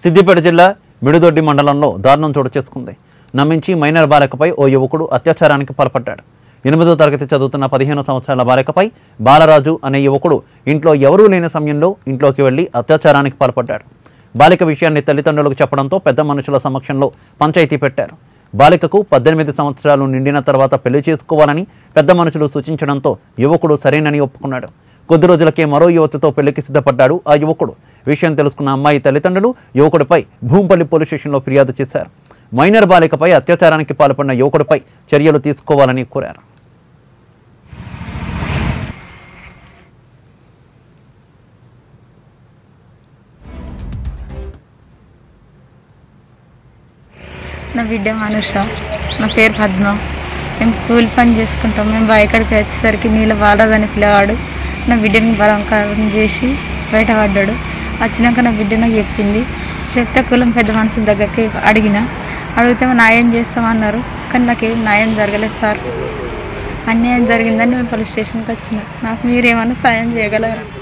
సిద్దిపేట జిల్లా మిడుదొడ్డి మండలంలో దారుణం చోటు చేసుకుంది నమ్మించి మైనర్ బాలికపై ఓ యువకుడు అత్యాచారానికి పాల్పడ్డాడు ఎనిమిదో తరగతి చదువుతున్న పదిహేను సంవత్సరాల బాలికపై బాలరాజు అనే యువకుడు ఇంట్లో ఎవరూ లేని సమయంలో ఇంట్లోకి వెళ్లి అత్యాచారానికి పాల్పడ్డాడు బాలిక విషయాన్ని తల్లిదండ్రులకు చెప్పడంతో పెద్ద మనుషుల సమక్షంలో పంచాయతీ పెట్టారు బాలికకు పద్దెనిమిది సంవత్సరాలు నిండిన తర్వాత పెళ్లి చేసుకోవాలని పెద్ద మనుషులు సూచించడంతో యువకుడు సరేనని ఒప్పుకున్నాడు కొద్ది రోజులకే మరో యువతితో పెళ్లికి సిద్ధపడ్డాడు ఆ యువకుడు విషయం తెలుసుకున్న అమ్మాయి తల్లిదండ్రులు యువకుడిపై భూంపల్లి పోలీస్ స్టేషన్లో ఫిర్యాదు చేశారు మైనర్ బాలికపై అత్యాచారానికి పాల్పడిన యువకుడిపై చర్యలు తీసుకోవాలని కోరారు నా బిడ్డ అనుష నా పేరు పద్మ మేము కూలి పని చేసుకుంటాం మేము బయటకి వచ్చేసరికి నీళ్ళ బాలదని పిల్లవాడు నా బిడ్డని బలవంకరం చేసి బయటపడ్డాడు వచ్చినాక నా బిడ్డ నాకు చెప్పింది చెప్తే కులం పెద్ద మనుషుల దగ్గరికి అడిగిన అడిగితే న్యాయం చేస్తామన్నారు కానీ నాకేం న్యాయం జరగలేదు సార్ అన్యాయం జరిగిందని మేము పోలీస్ స్టేషన్కి వచ్చిన నాకు మీరేమైనా సాయం చేయగలరా